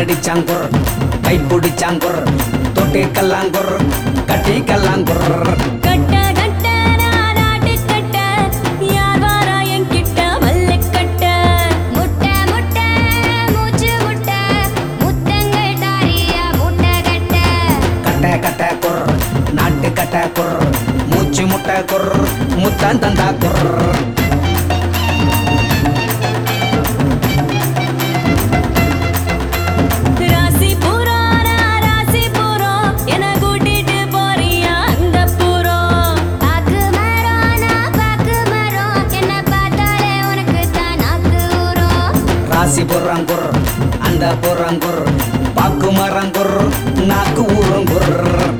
கடிச்சாங்குர் கை பிடிச்சாங்குர் தொட்டி கல்லாங்குர் கட்டி கல்லாங்குர் கட்ட கட்ட நானாட்டு கட்ட யார் வாரா என்கிட்ட மல்லுக்கட்ட முட்டை முட்டை மூச்சு முட்டை முத்தங்கள் தாரியா முட்டை கட்ட கட்ட கட்ட குர் நாட்டு கட்ட குர் மூச்சு முட்டை குர் முத்தம் தந்தா குர் ராசி புறம் நான் ராசி புறம் என கூட்டிட்டு போறியா அந்த புறம் பாக்கு மரம் நான் பாக்கு மரம் என்ன பார்த்தாலே உனக்கு தான் நாக்கு ஊறும் ராசி புறங்குர் அந்த புறங்குர் பாக்கு மரங்குர் நாக்கு ஊருங்குர்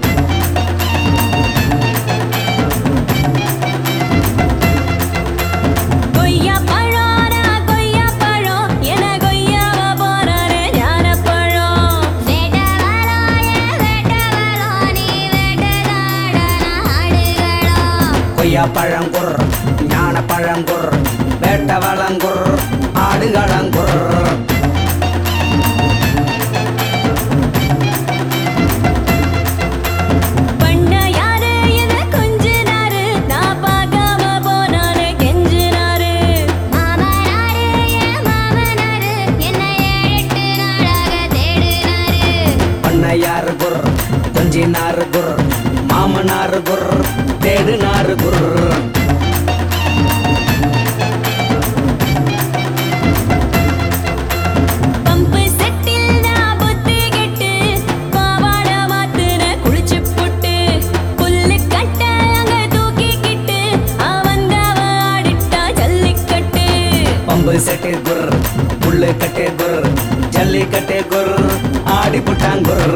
கொய்யா பழம் நான் கொய்யா பழம் என கொய்யாவ போறாரு ஞான பழம் வேட்டவாளம் என் வேட்டவாளம் நீ வேட்டதாட ஆடுகளம் கொய்யா பழங்குர் ஞான பழங்குர் வேட்ட வளங்குர் ஆடுகளங்குர் பண்ண யாரு என கொஞ்சினாரு நான் பார்க்காம போனாரு கெஞ்சினாரு மாமனாரு என் மாமனாரு என்ன ஏழெட்டு நாளாக தேடினாரு பண்ணையாறு குர் கொஞ்சினாறு குர் மாமனாறு குர் தேடுனாறு குர் பம்பு செட்டில் நான் புத்தி கெட்டு பாவாட மாத்துன குளிச்சு புட்டு புல்லு கட்ட அங்க தூக்கிக்கிட்டு அவந்தவ ஆடிட்டா ஜல்லிக்கட்டு பம்பு செட்டு குர் புல்லு கட்டே குர் ஜல்லிக்கட்டே குர் ஆடி புட்டாங்குர்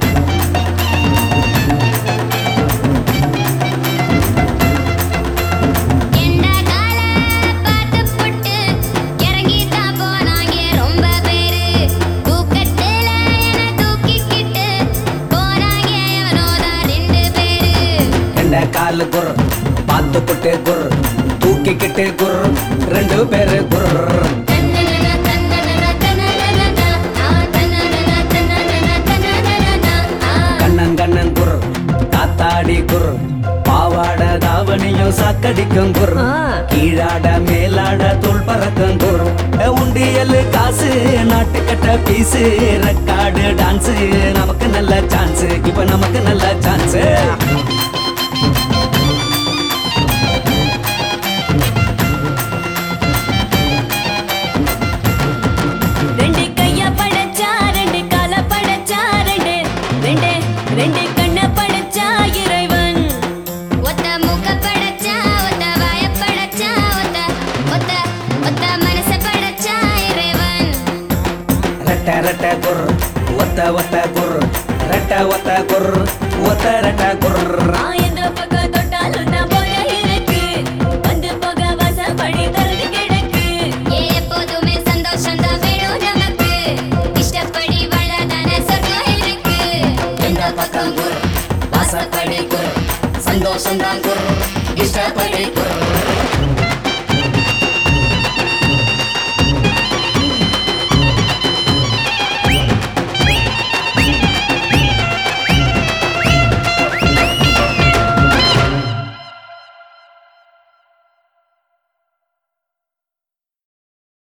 எந்த கால பார்த்து புட்டு இறங்கி தான் போனாங்க ரொம்ப பேரு தூக்கத்துல என்ன தூக்கிக்கிட்டு போனாங்க எவனோதான் ரெண்டு பேரு எண்ட காலு குர் பார்த்து புட்டு குர் தூக்கிக்கிட்டு குர் ரெண்டு பேரு குர் தன்னனன தன்னனன தன்னனன ஆ தன்னனன தன்னனன தன்னனன ஆ கண்ணன் கண்ணன் குர் காத்தாடி குர் பாவாட தாவணியும் சாக்கடிக்கும் குர் ஆ. கீழாட மேலாட தோல் பறக்கும் குர் உண்டியல் காசு நாட்டுக்கட்ட பீஸு ரெக்கார்டு டான்ஸு நமக்கு நல்ல சான்ஸ் இப்ப நமக்கு நல்ல சான்ஸ் ரெண்டு கைய படைச்சா ரெண்டு கால படைச்சா ரெண்டு ரெண்டு ரெண்டு கண்ண படைச்சா இறைவன் ஒத்த மூக்க படைச்சா ஒத்த வாய படைச்சா ஒத்த ஒத்த ஒத்த மனச படைச்சா இறைவன் ரெட்ட ரெட்ட குர் ஒத்த ஒத்த குர் ரெட்ட ஒத்த குர் ஒத்த ரெட்ட குர் நான் எந்த பக்கம் தொட்டாலும் நான் போல இருக்கு வந்து போக வாசப்படி திறந்து கிடக்கு ஏ எப்போதுமே சந்தோஷம் தான் வேணும் நமக்கு இஷ்டப்படி வாழதானே சொர்க்கம் இருக்கு எந்த பக்கம் குர் வாசப்படி குர் சந்தோஷம் தான் குர் இஷ்டப்படி குர்